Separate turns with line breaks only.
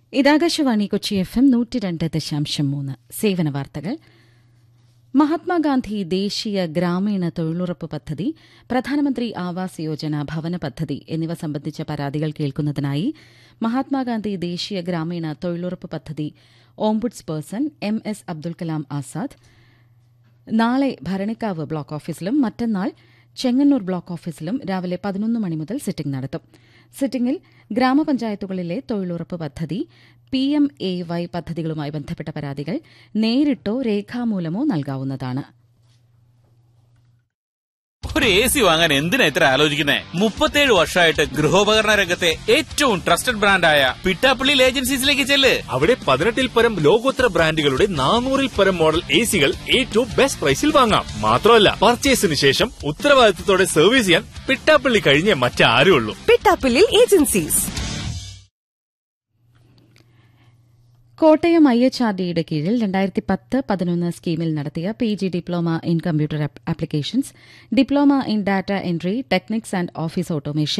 ഇതാകാശവാണി Kochi F M നൂറ്റി രണ്ട് ദശാംശം മൂന്ന് സേവന വാർത്തകൾ മഹാത്മാഗാന്ധി ദേശീയ ഗ്രാമീണ തൊഴിലുറപ്പ് പദ്ധതി പ്രധാനമന്ത്രി ആവാസ് യോജന ഭവന പദ്ധതി എന്നിവ സംബന്ധിച്ച പരാതികൾ കേൾക്കുന്നതിനായി മഹാത്മാഗാന്ധി ദേശീയ ഗ്രാമീണ തൊഴിലുറപ്പ് പദ്ധതി ombuds person M S Abdul Kalam Azad നാളെ ഭരണിക്കാവ് ബ്ലോക്ക് ഓഫീസിലും മറ്റന്നാൾ ചെങ്ങന്നൂർ ബ്ലോക്ക് ഓഫീസിലും രാവിലെ പതിനൊന്ന് മണി മുതൽ സിറ്റിംഗ് നടത്തും സിറ്റിംഗിൽ ഗ്രാമപഞ്ചായത്തുകളിലെ തൊഴിലുറപ്പ് പദ്ധതി പി എം എ വൈ പദ്ധതികളുമായി ബന്ധപ്പെട്ട പരാതികൾ നേരിട്ടോ രേഖാമൂലമോ നൽകാവുന്നതാണ്
ഒരു എ സി വാങ്ങാൻ എന്തിനാ ഇത്ര ആലോചിക്കുന്നേ മുപ്പത്തേഴ് വർഷമായിട്ട് ഗൃഹോപകരണ രംഗത്തെ ഏറ്റവും ട്രസ്റ്റഡ് ബ്രാൻഡായ പിട്ടാപ്പള്ളിയിൽ ഏജൻസീസിലേക്ക് ചെല്ല്
അവിടെ പതിനെട്ടിൽ പരം ലോകോത്തര ബ്രാൻഡുകളുടെ നാനൂറിൽ പരം മോഡൽ എ സികൾ ഏറ്റവും ബെസ്റ്റ് പ്രൈസിൽ വാങ്ങാം മാത്രമല്ല പർച്ചേസിന് ശേഷം ഉത്തരവാദിത്തത്തോടെ സർവീസ് ചെയ്യാൻ പിട്ടാപ്പള്ളി കഴിഞ്ഞേ മറ്റാരും ഉള്ളൂ
പിട്ടാപ്പിള്ളിൽ agencies
Kottayam I H R ഡിയുടെ കീഴിൽ രണ്ടായിരത്തി പത്ത് പതിനൊന്ന് സ്കീമിൽ നടത്തിയ P G diploma in computer applications diploma in data entry techniques and office automation